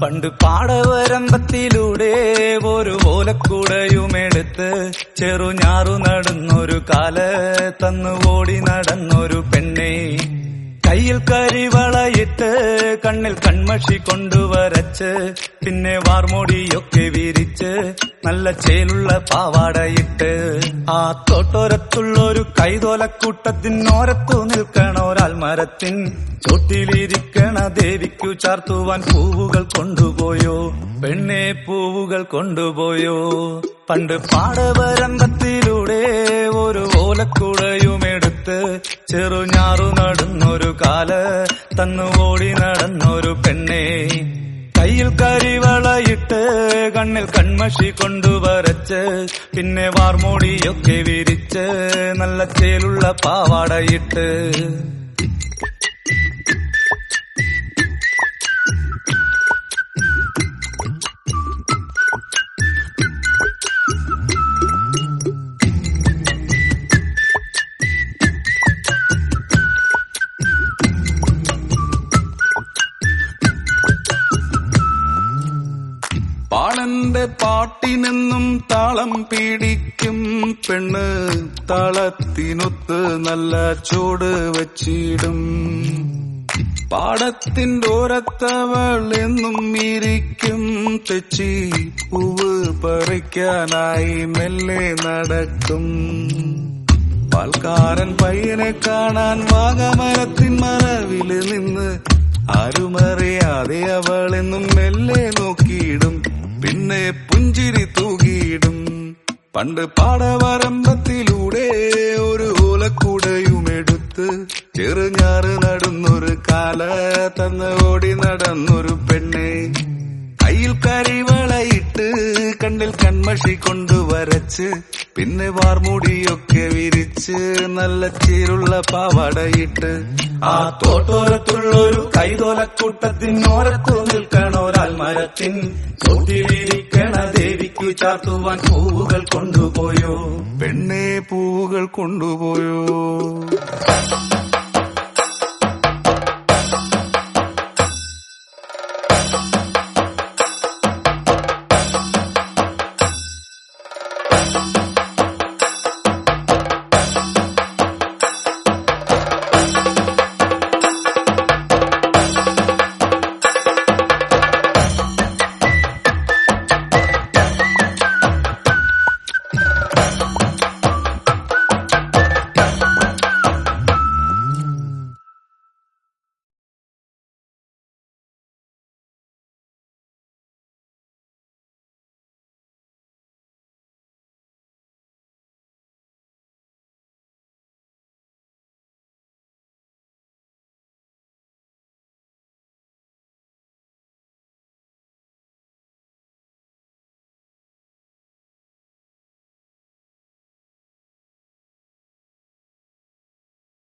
പണ്ട് പാടവരമ്പത്തിലൂടെ ഒരു ഓലക്കുടയുമെടുത്ത് ചെറുഞാറു നടന്നൊരു കാല തന്നു ഓടി നടന്നൊരു പെണ്ണെ കയ്യിൽ കരിവളയിട്ട് കണ്ണിൽ കൺമഷി കൊണ്ടുവരച്ച് പിന്നെ വാർമോടിയൊക്കെ വിരിച്ച് നല്ല ചേലുള്ള പാവാടയിട്ട് ആ തോട്ടോരത്തുള്ളൊരു കൈതോലക്കൂട്ടത്തിനോരത്തു നിൽക്കണ ഒരാൾ മരത്തിൻ ചോട്ടിലിരിക്കണ ദേവിക്കു ചാർത്തുവാൻ പൂവുകൾ കൊണ്ടുപോയോ പെണ്ണെ പൂവുകൾ കൊണ്ടുപോയോ പണ്ട് പാടവരമ്പത്തിലൂടെ ഒരു ഓലക്കുടയുമെടുത്ത് ചെറുഞാറു നടന്നൊരു കാല തന്നു ഓടി നടന്നൊരു പെണ്ണെ കയ്യിൽ കരിവളയിട്ട് കണ്ണിൽ കൺമഷി കൊണ്ടുവരച്ച് പിന്നെ വാർമോടിയൊക്കെ വിരിച്ച് നല്ല ചേലുള്ള പാവാടയിട്ട് പാളന്റെ പാട്ടിനെന്നും താളം പിടിക്കും പെണ്ണ് താളത്തിനൊത്ത് നല്ല ചൂട് വച്ചിടും പാടത്തിന്റെ ഓരത്തവൾ എന്നും ഇരിക്കും തെച്ചി പൂവ് പറിക്കാനായി മെല്ലെ നടക്കും പാൽക്കാരൻ പയ്യനെ കാണാൻ വാഗമരത്തിൻ മറവില് നിന്ന് ആരുമറിയാതെ അവളെന്നും മെല്ലെ നോക്കിയിടും പിന്നെ പുഞ്ചിരി തൂകിയിടും പണ്ട് പാടവരമ്പത്തിലൂടെ ഒരു ഓലക്കൂടയുമെടുത്ത് ചെറുഞാറ് നടന്നൊരു കാല തന്ന് ഓടി നടന്നൊരു പെണ്ണെ കയ്യിൽ കരിവളയിട്ട് കണ്ണിൽ കൺമഷി കൊണ്ടുവരച്ച് പിന്നെ വാർമുടിയൊക്കെ വിരിച്ച് നല്ല ചീരുള്ള പാവാടയിട്ട് ആ തോട്ടോരത്തുള്ളൊരു കൈതോലക്കൂട്ടത്തിനോരത്തു നിൽക്കണ ഒരാൾ മരത്തിൻ ചോട്ടിലിരിക്കണ ദേവിക്കു ചാർത്തുവാൻ പൂവുകൾ കൊണ്ടുപോയോ പെണ്ണെ പൂവുകൾ കൊണ്ടുപോയോ